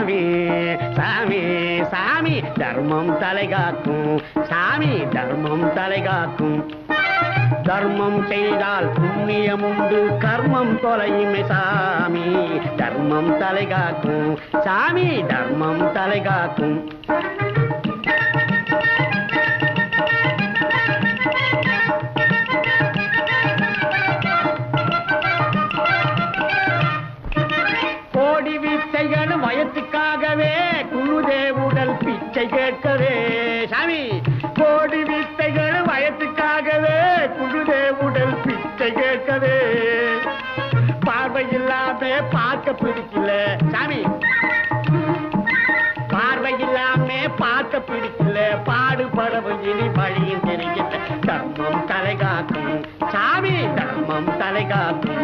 சாமி சாமி சாமி தர்மம் தலைகாக்கும் சாமி தர்மம் தலைகாக்கும் தர்மம் செய்தால் புண்ணியம் உண்டு கர்மம் தொலையுமே சாமி தர்மம் தலைகாக்கும் சாமி தர்மம் தலைகாக்கும் கோடி வித்தைகளும் வயத்துக்காகவே குழுதே உடல் பிச்சை கேட்கவே சாமி கோடி வித்தைகளும் வயத்துக்காகவே குழுதே உடல் பிச்சை கேட்கவே பார்வை இல்லாம பார்க்க பிடிக்கல சாமி பார்வை இல்லாம பார்க்க பிடிக்கல பாடுபடவும் இனி வழியும் தெரியல தர்மம் தலைகாக்கும் சாமி தர்மம் தலைகாக்கும்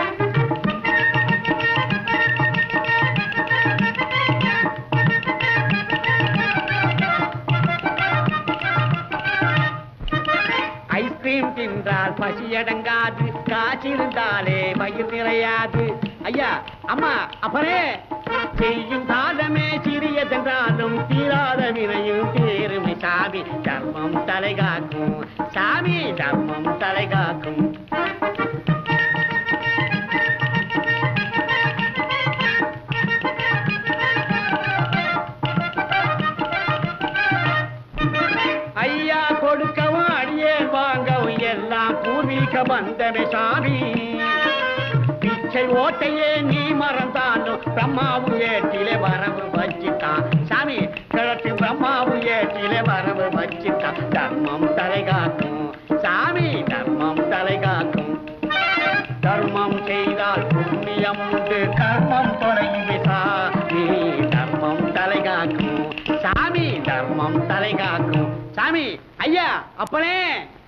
ஐஸ்கிரீம் தின்றால் பசியடங்காது காய்ச்சிருந்தாலே வயிறு நிறையாது ஐயா அம்மா அப்பனே செய்யும் காலமே சிறியதென்றாலும் தீராத வினையும் தீருமை சாமி தர்மம் தலைகாக்கும் சாமி தர்மம் தலைகாக்கும் ஐயா கொடுக்கவும் அடியே வாங்கவும் எல்லாம் பூர்வீக பந்தமே சாமி பிச்சை ஓட்டையே நீ மறந்தாலும் பிரம்மாவு ஏட்டிலே வரவு வச்சிட்டான் சாமி கிழக்கு பிரம்மாவு ஏட்டிலே வரவு வச்சிட்டான் தர்மம் தலைகாக்கும் சாமி தர்மம் தலைகாக்கும் தர்மம் செய்தால் புண்ணியம் உண்டு கர்மம் தொலையுமே சாமி தர்மம் தலைகாக்கும் சாமி தர்மம் தலைகாக்கும் சாமி ஐயா அப்பனே